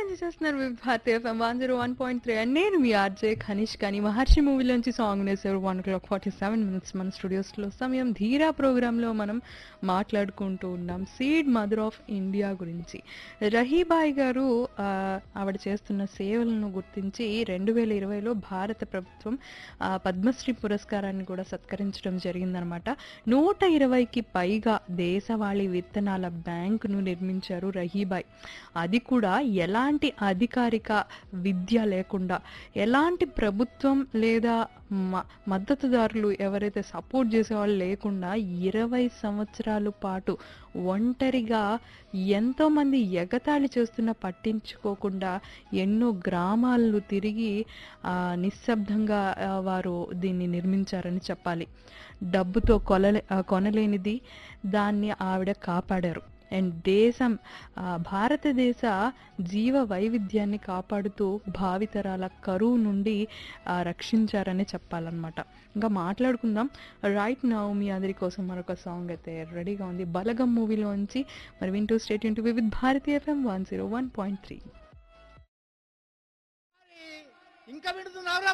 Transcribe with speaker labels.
Speaker 1: enjoy చేస్తున్నారు with Bharati FM one zero one point three and నేను మీ ఆర్జే ఖనిష్ కానీ మహర్షి మూవీలోంచి సాంగ్ నేసారు one o'clock forty seven minutes మన స్టూడియోస్లో సమయం ధీరా ప్రోగ్రాంలో మనం మాట్లాడుకుంటూ ఉన్నాం సీడ్ మదర్ ఆఫ్ ఇండియా గురించి రహీబాయి గారు ఆ, ఆవిడ చేస్తున్న సేవలను గుర్తించి రెండు వేల ఇరవైలో భారత ప్రభుత్వం ఆ, పద్మశ్రీ పురస్కారాన్ని కూడా సత్కరించడం జరిగిందనమాట నూట ఇరవైకి పైగా దేశవాళీ విత్తనాల బ్యాంకును నిర్మించారు రహీబాయ్ అది కూడా ఎలాంటి అధికారిక విద్య లేకుండా ఎలాంటి ప్రభుత్వం లేదా మ- మద్దతుదారులు ఎవరైతే సపోర్ట్ చేసేవాళ్ళు లేకుండా ఇరవై సంవత్సరాల పాటు ఒంటరిగా ఎంతో మంది ఎగతాళి చేస్తున్న పట్టించుకోకుండా ఎన్నో గ్రామాలను తిరిగి ఆ, నిశ్శబ్దంగా ఆ, వారు దీన్ని నిర్మించారని చెప్పాలి డబ్బుతో కొలలే ఆ, కొనలేనిది దాన్ని ఆవిడ కాపాడారు అండ్ దేశం ఆ, భారతదేశ జీవ వైవిధ్యాన్ని కాపాడుతూ భావితరాల కరువు నుండి ఆ, రక్షించారని చెప్పాలన్నమాట ఇంకా మాట్లాడుకుందాం రైట్ నౌ మీ అందరి కోసం మరొక సాంగ్ అయితే రెడీగా ఉంది బలగం మూవీలోంచి మరి వింటూ stay tuned with Bharatiya FM one zero one point three
Speaker 2: ఇంకా వింటున్నావురా